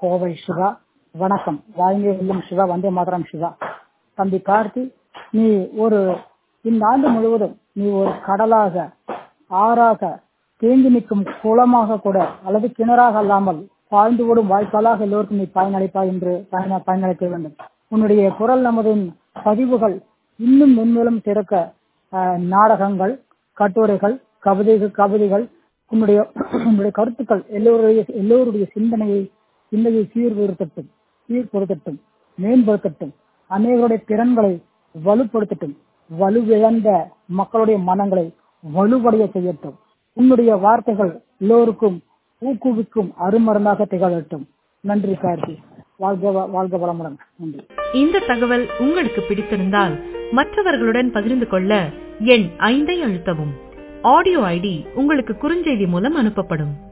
கோவை சிவா வணக்கம் வாழ்ந்தே வெல்லும் சிவா வந்தே மாதரம் சிவா தம்பி கார்த்தி நீ ஒரு இந்த ஆண்டு முழுவதும் நீ ஒரு கடலாக ஆறாக தேங்கி நிற்கும் குளமாக கூட அல்லது கிணறாக அல்லாமல் வாழ்ந்து ஓடும் வாய்க்காலாக எல்லோருக்கும் நீ பயனளிப்பாய் என்று பயன பயனளிக்க வேண்டும் உன்னுடைய குரல் நமதின் பதிவுகள் இன்னும் மென்மேலும் சிறக்க அஹ், நாடகங்கள் கட்டுரைகள் கவிதைகள் கவிதைகள் உன்னுடைய உன்னுடைய கருத்துக்கள் எல்லோருடைய எல்லோருடைய சிந்தனையை சிந்தனையை சீர்திருத்தட்டும் சீர்படுத்தட்டும் மேம்படுத்தட்டும் அநேகருடைய திறன்களை வலுப்படுத்தட்டும் வலுவிழந்த மக்களுடைய மனங்களை வலுவடைய செய்யட்டும் உன்னுடைய வார்த்தைகள் எல்லோருக்கும் ஊக்குவிக்கும் அருமருந்தாக திகழட்டும் நன்றி கார்த்தி வாழ்க வ- வாழ்க வளமுடன் நன்றி இந்த தகவல் உங்களுக்கு பிடித்திருந்தால் மற்றவர்களுடன் பகிர்ந்து கொள்ள எண் ஐந்தை அழுத்தவும் ஆடியோ ஐடி உங்களுக்கு குறுஞ்செய்தி மூலம் அனுப்பப்படும்